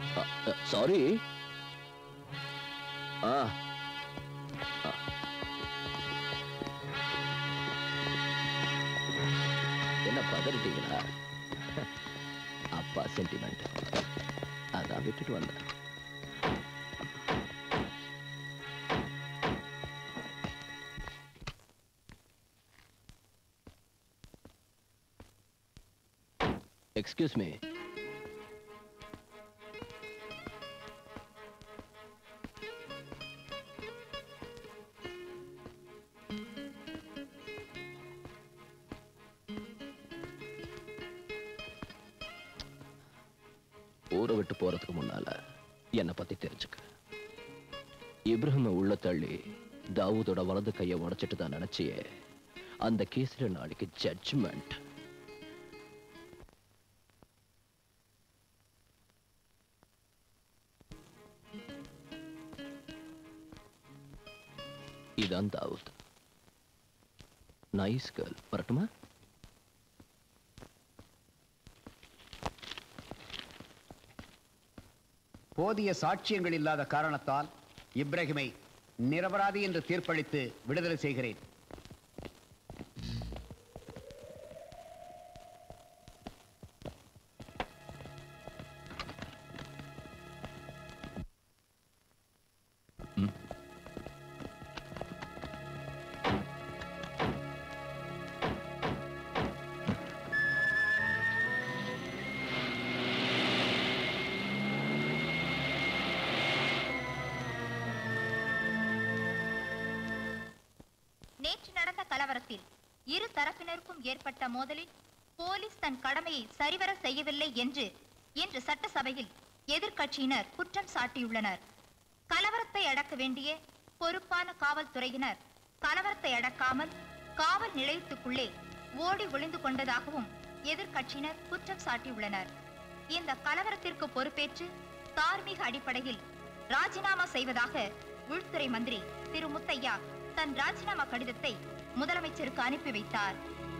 Sorry ஆ ஆ. என்ன பதறிட்டீங்களா அப்பா sentiment அதான் விட்டுட்டு வந்தேன் எக்ஸ்கியூஸ் மீ ஊரை விட்டு போறதுக்கு முன்னால என்னை பத்தி தெரிஞ்சுக்க இப்ராஹிம உள்ள தள்ளி தாவூதோட வலது கையை உடைச்சிட்டு தான் நினைச்சியே அந்த கேஸ்ல நாளைக்கு ஜட்ஜ்மெண்ட் இதான் தாவூத் நைஸ் கேர்ள் வரட்டுமா போதிய சாட்சியங்கள் இல்லாத காரணத்தால் இப்ராஹிமை நிரபராதி என்று தீர்ப்பளித்து விடுதலை செய்கிறேன் நேற்று நடந்த கலவரத்தில் இரு தரப்பினருக்கும் ஏற்பட்ட மோதலில் போலீஸ் தன் கடமையை சரிவர செய்யவில்லை என்று இன்று சட்டசபையில் எதிர்க்கட்சியினர் குற்றம் சாட்டியுள்ளனர் கலவரத்தை அடக்க வேண்டிய பொறுப்பான காவல்துறையினர் கலவரத்தை அடக்காமல் காவல் நிலையத்துக்குள்ளே ஓடி ஒளிந்து கொண்டதாகவும் எதிர்க்கட்சியினர் குற்றம் சாட்டியுள்ளனர் இந்த கலவரத்திற்கு பொறுப்பேற்று தார்மீக அடிப்படையில் ராஜினாமா செய்வதாக உள்துறை மந்திரி திரு முத்தையா தன் ராஜினாமா கடிதத்தை முதலமைச்சருக்கு அனுப்பி வைத்தார்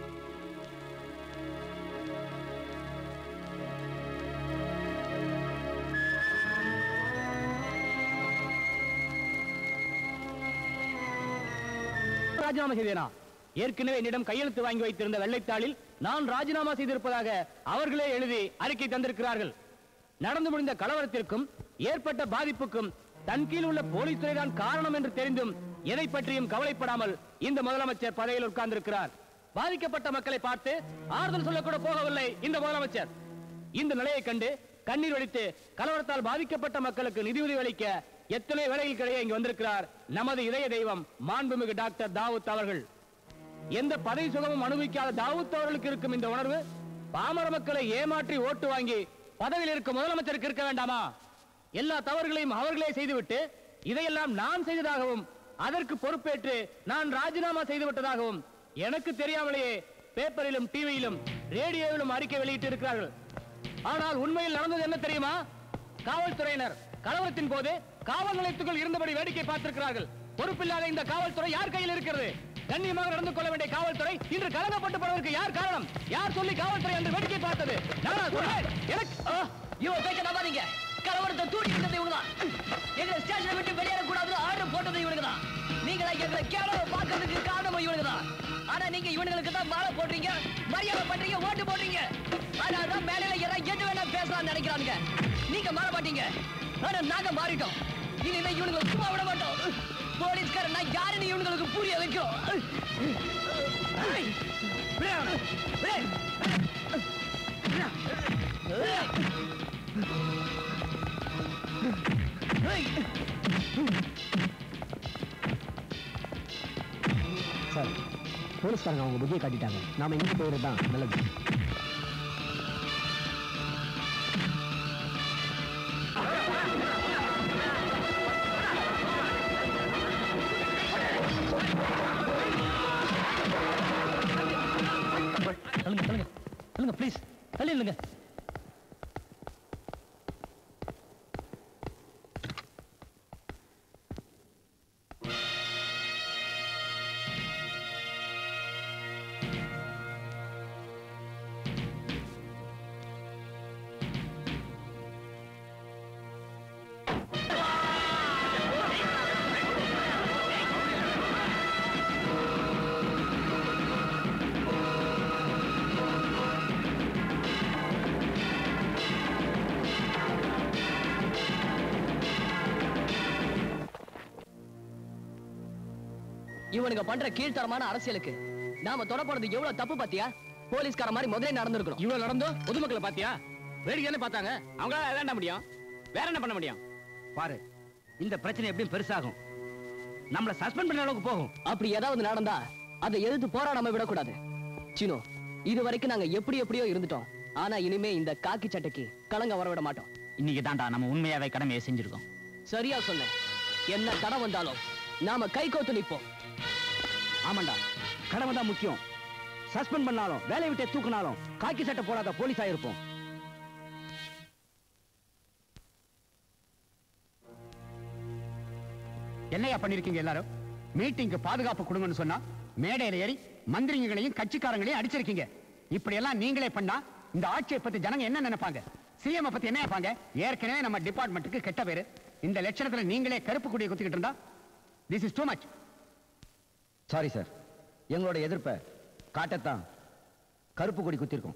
ராஜினாமா செய்தேனா ஏற்கனவே என்னிடம் கையெழுத்து வாங்கி வைத்திருந்த வெள்ளைத்தாளில் நான் ராஜினாமா செய்திருப்பதாக அவர்களே எழுதி அறிக்கை தந்திருக்கிறார்கள் நடந்து முடிந்த கலவரத்திற்கும் ஏற்பட்ட பாதிப்புக்கும் தன் கீழ் உள்ள போலீஸ் துறைதான் காரணம் என்று தெரிந்தும் எதை பற்றியும் கவலைப்படாமல் இந்த முதலமைச்சர் பதவியில் உட்கார்ந்திருக்கிறார் பாதிக்கப்பட்ட மக்களை பார்த்து ஆறுதல் சொல்லக்கூட போகவில்லை இந்த முதலமைச்சர் இந்த நிலையை கண்டு கண்ணீர் வடித்து கலவரத்தால் பாதிக்கப்பட்ட மக்களுக்கு நிதியுதவி அளிக்க எத்தனை வேலைகளுக்கிடையே இங்கு வந்திருக்கிறார் நமது இதய தெய்வம் மாண்புமிகு டாக்டர் தாவூத் அவர்கள் எந்த பதவி சுகமும் அனுபவிக்காத தாவூத் அவர்களுக்கு இருக்கும் இந்த உணர்வு பாமர மக்களை ஏமாற்றி ஓட்டு வாங்கி பதவியில் இருக்கும் முதலமைச்சருக்கு இருக்க வேண்டாமா எல்லா தவறுகளையும் அவர்களே செய்துவிட்டு இதையெல்லாம் நான் செய்ததாகவும் அதற்கு பொறுப்பேற்று நான் ராஜினாமா செய்து விட்டதாகவும் எனக்கு தெரியாமலேயே பேப்பரிலும் டிவியிலும் ரேடியோவிலும் அறிக்கை வெளியிட்டு இருக்கிறார்கள் ஆனால் உண்மையில் நடந்தது என்ன தெரியுமா காவல்துறையினர் கலவரத்தின் போது காவல் நிலையத்துக்குள் இருந்தபடி வேடிக்கை பார்த்திருக்கிறார்கள் பொறுப்பில்லாத இந்த காவல்துறை யார் கையில் இருக்கிறது கண்ணியமாக நடந்து கொள்ள வேண்டிய காவல்துறை இன்று கலங்கப்பட்டு போனதற்கு யார் காரணம் யார் சொல்லி காவல்துறை என்று வேடிக்கை பார்த்தது நானா சொன்னேன் எனக்கு ஆ! இவன் பேச்ச நம்பாதீங்க கலவரத்தை தூண்டி விட்டது இவனுதான் எங்களை ஸ்டேஷனை விட்டு வெளியேற கூடாது ஆர்டர் போட்டது இவனுக்கு தான் நீங்களா எங்களை கேவல பார்க்கறதுக்கு காரணம் இவனுக்கு தான் ஆனா நீங்க இவனுங்களுக்கு தான் மாலை போடுறீங்க மரியாதை பண்றீங்க ஓட்டு போடுறீங்க அதனாலதான் மேலையில யாராவது எது வேணா பேசலாம்னு நினைக்கிறானுங்க நீங்க மாற மாட்டீங்க ஆனா நாங்க மாறிட்டோம் இனிமே இவனுங்களை சும்மா விட மாட்டோம் போலீஸ்காரன் நான் யாருன்னு இவனுங்களுக்கு புரிய வைக்கும் ஏய், விடு அவனை, விடு. சார் போலீஸ்காரங்க அவங்க புத்தியை காட்டிட்டாங்க நாம எங்க போயிடுறது தான் நல்லது தள்ளுங்க தள்ளுங்க தள்ளுங்க ப்ளீஸ் தள்ளி இல்லைங்க இவனுங்க பண்ற கீழ்த்தரமான அரசியலுக்கு நாம தொட போறது எவ்வளவு தப்பு பாத்தியா போலீஸ்கார மாதிரி முதல்ல நடந்திருக்கணும் இவ்வளவு நடந்தோம் பொதுமக்களை பாத்தியா வேடிக்கை தானே பார்த்தாங்க அவங்களால விளையாட முடியும் வேற என்ன பண்ண முடியும் பாரு இந்த பிரச்சனை எப்படியும் பெருசாகும் நம்மள சஸ்பெண்ட் பண்ண அளவுக்கு போகும் அப்படி ஏதாவது நடந்தா அதை எதிர்த்து போராடாம விடக்கூடாது சினோ இது வரைக்கும் நாங்க எப்படி எப்படியோ இருந்துட்டோம் ஆனா இனிமே இந்த காக்கி சட்டைக்கு களங்க வரவிட மாட்டோம் இன்னைக்கு தான்டா நம்ம உண்மையாவே கடமையை செஞ்சிருக்கோம் சரியா சொன்னேன் என்ன தடை வந்தாலும் நாம கை கோத்து நிப்போம் ஆமாண்டா கடமை தான் முக்கியம் சஸ்பெண்ட் பண்ணாலும் வேலையை விட்டே தூக்குனாலும் காக்கி சட்டை போடாத போலீஸா இருப்போம் என்னையா பண்ணிருக்கீங்க எல்லாரும் மீட்டிங்க்கு பாதுகாப்பு கொடுங்கன்னு சொன்னா மேடையில ஏறி மந்திரிங்களையும் கட்சிக்காரங்களையும் அடிச்சிருக்கீங்க இப்படி எல்லாம் நீங்களே பண்ணா இந்த ஆட்சியை பத்தி ஜனங்க என்ன நினைப்பாங்க சிஎம் பத்தி என்ன நினைப்பாங்க ஏற்கனவே நம்ம டிபார்ட்மெண்ட்டுக்கு கெட்ட பேரு இந்த லட்சணத்துல நீங்களே கருப்பு கொடியை குத்திக்கிட்டு இருந்தா this is too much sorry sir எங்களோட எதிர்ப்பை காட்டத்தான் கருப்பு கொடி குத்திருக்கோம்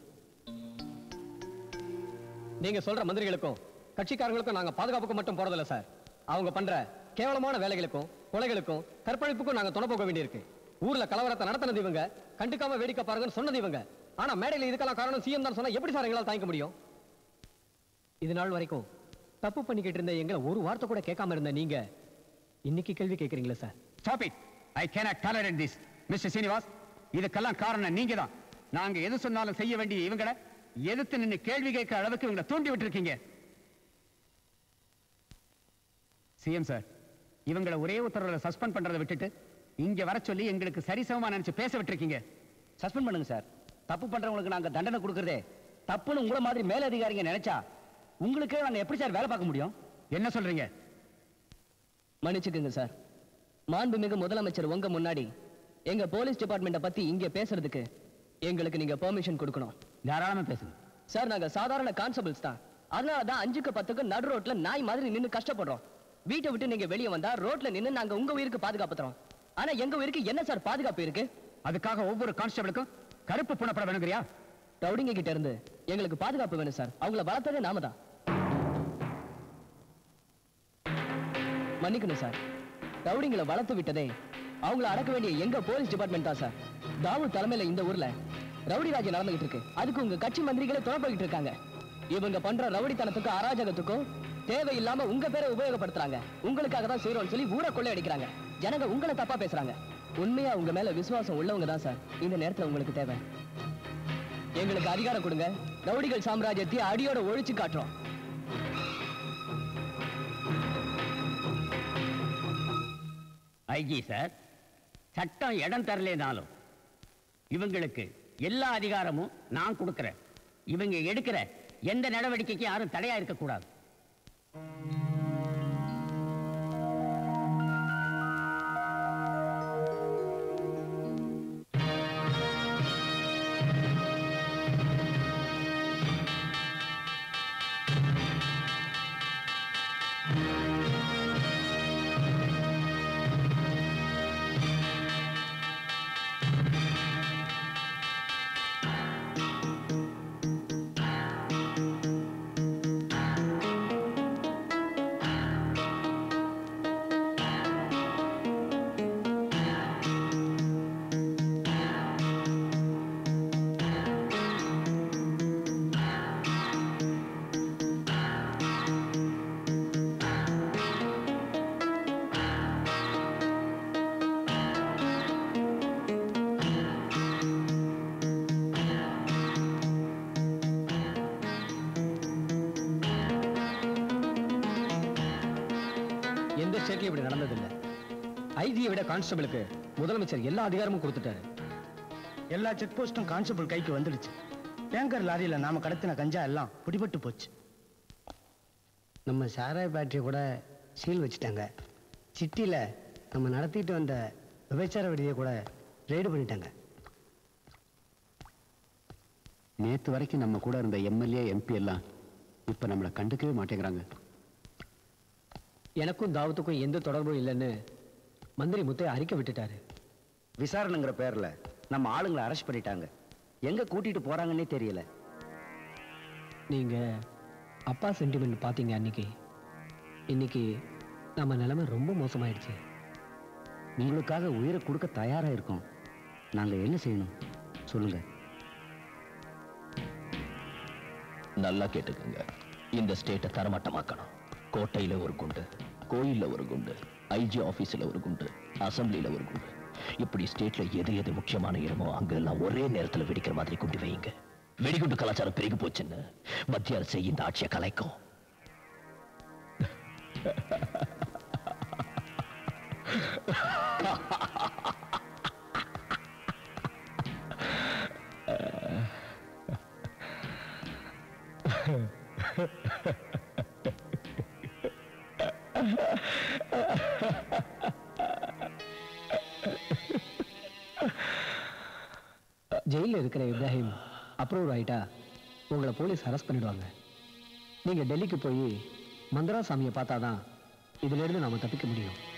நீங்க சொல்ற மந்திரிகளுக்கும் கட்சிக்காரங்களுக்கும் நாங்க பாதுகாப்புக்கு மட்டும் போறதில்ல சார் அவங்க பண்ற கேவலமான வேலைகளுக்கும் கொலைகளுக்கும் கற்பழிப்புக்கும் நாங்க துணை போக வேண்டியிருக்கு ஊர்ல கலவரத்தை நடத்தினது இவங்க கண்டுக்காம வேடிக்கை பாருங்கன்னு சொன்னது இவங்க ஆனா மேடையில இதுக்கெல்லாம் காரணம் சிஎம் தான் சொன்னா எப்படி சார் எங்களால் தாங்கிக்க முடியும் இது நாள் வரைக்கும் தப்பு பண்ணிக்கிட்டு இருந்த எங்களை ஒரு வார்த்தை கூட கேட்காம இருந்த நீங்க இன்னைக்கு கேள்வி கேட்கறீங்களா sir stop it I cannot tolerate this mister Srinivas இதுக்கெல்லாம் காரணம் நீங்க தான் நாங்க எது சொன்னாலும் செய்ய வேண்டிய இவங்கள எதிர்த்து நின்னு கேள்வி கேட்கிற அளவுக்கு இவங்களை தூண்டி விட்டுருக்கீங்க சிஎம் சார் இவங்களை ஒரே உத்தரவுல சஸ்பெண்ட் பண்றதை விட்டுட்டு இங்க வர சொல்லி எங்களுக்கு சரிசமமா நினைச்சு பேச விட்டுருக்கீங்க சஸ்பெண்ட் பண்ணுங்க சார் தப்பு பண்றவங்களுக்கு நாங்க தண்டனை கொடுக்கறதே தப்புன்னு உங்கள மாதிரி மேலதிகாரிங்க நினைச்சா உங்களுக்கே நாங்க எப்படி சார் வேலை பார்க்க முடியும் என்ன சொல்றீங்க மன்னிச்சுக்குங்க சார் மாண்புமிகு முதலமைச்சர் உங்க முன்னாடி எங்க போலீஸ் டிபார்ட்மெண்ட்டை பத்தி இங்க பேசுறதுக்கு எங்களுக்கு நீங்க பெர்மிஷன் கொடுக்கணும் தாராளமா பேசுங்க சார் நாங்க சாதாரண கான்ஸ்டபிள்ஸ் தான் அதனால தான் அஞ்சுக்கு பத்துக்கு நடு ரோட்ல நாய் மாதிரி நின்னு கஷ்டப்படுறோம் வீட்டை விட்டு நீங்க வெளியே வந்தா ரோட்ல நின்னு நாங்க உங்க உயிருக்கு பாதுகாப்பு தரோம் ஆனா எங்க உயிருக்கு என்ன சார் பாதுகாப்பு இருக்கு அதுக்காக ஒவ்வொரு கான்ஸ்டபிளுக்கும் கருப்பு புணப்பட வேணுங்கிறியா ரவுடிங்க கிட்ட இருந்து எங்களுக்கு பாதுகாப்பு வேணும் சார் அவங்கள வளர்த்ததே நாம தான் மன்னிக்கணும் சார் ரவுடிங்களை வளர்த்து விட்டதே அவங்கள அடக்க வேண்டிய எங்க போலீஸ் டிபார்ட்மெண்ட் தான் சார் தாவூத் தலைமையில இந்த ஊர்ல ரவுடி ராஜ்யம் நடந்துகிட்டு இருக்கு அதுக்கு உங்க கட்சி மந்திரிகளே துணைப்போயிட்டு இருக்காங்க இவங்க பண்ற ரவுடித்தனத்துக்கும் அராஜகத்துக்கும் தேவையில்லாம உங்க பேரை உபயோகப்படுத்துறாங்க உங்களுக்காக தான் செய்றோம்னு சொல்லி ஊரை கொள்ளை அடிக்கிறாங்க ஜனங்க உங்களை தப்பா பேசுறாங்க உண்மையா உங்க மேல விசுவாசம் உள்ளவங்க தான் சார் இந்த நேரத்துல உங்களுக்கு தேவை எங்களுக்கு அதிகாரம் கொடுங்க ரவுடிகள் சாம்ராஜ்யத்தை அடியோட ஒழிச்சு காட்டுறோம் ஐஜி சார் சட்டம் இடம் தரலேனாலும் இவங்களுக்கு எல்லா அதிகாரமும் நான் கொடுக்கிறேன் இவங்க எடுக்கிற எந்த நடவடிக்கைக்கும் யாரும் தடையா இருக்கக்கூடாது எந்த ஸ்டேட்லயும் இப்படி நடந்ததில்லை ஐஜியை விட கான்ஸ்டபிளுக்கு முதலமைச்சர் எல்லா அதிகாரமும் கொடுத்துட்டாரு எல்லா செக் போஸ்டும் கான்ஸ்டபிள் கைக்கு வந்துடுச்சு டேங்கர் லாரியில நாம கடத்தின கஞ்சா எல்லாம் பிடிபட்டு போச்சு நம்ம சாராய பேட்டரி கூட சீல் வச்சுட்டாங்க சிட்டியில் நம்ம நடத்திட்டு வந்த விபச்சார விடுதியை கூட ரெய்டு பண்ணிட்டாங்க நேத்து வரைக்கும் நம்ம கூட இருந்த எம்எல்ஏ எம்பி எல்லாம் இப்ப நம்மளை கண்டுக்கவே மாட்டேங்கிறாங்க எனக்கும் தாவத்துக்கும் எந்த தொடர்பும் இல்லைன்னு மந்திரி முத்தை அறிக்கை விட்டுட்டாரு விசாரணைங்கிற பேர்ல நம்ம ஆளுங்களை அரெஸ்ட் பண்ணிட்டாங்க எங்க கூட்டிட்டு போறாங்கன்னே தெரியல நீங்க அப்பா சென்டிமெண்ட் பாத்தீங்க அன்னைக்கு இன்னைக்கு நம்ம நிலைமை ரொம்ப மோசமாயிடுச்சு உங்களுக்காக உயிரை கொடுக்க தயாரா இருக்கோம் நாங்க என்ன செய்யணும் சொல்லுங்க நல்லா கேட்டுக்கங்க இந்த ஸ்டேட்டை தரமட்டமாக்கணும் கோட்டையில ஒரு குண்டு கோயில்ல ஒரு குண்டு ஐஜி ஆபீஸ்ல ஒரு குண்டு அசம்பிளில ஒரு குண்டு இப்படி ஸ்டேட்ல எது எது முக்கியமான இடமோ அங்கெல்லாம் ஒரே நேரத்துல வெடிக்கிற மாதிரி குண்டு வைங்க வெடிகுண்டு கலாச்சாரம் பெருகி போச்சுன்னு மத்திய அரசு இந்த ஆட்சியை கலைக்கும் ஜெயிலில் இருக்கிற இப்ராஹிம் அப்ரூவ் ஆயிட்டா உங்களை போலீஸ் அரெஸ்ட் பண்ணிடுவாங்க நீங்க டெல்லிக்கு போய் மந்திரா சாமியை பார்த்தாதான் இதுல இருந்து நாம தப்பிக்க முடியும்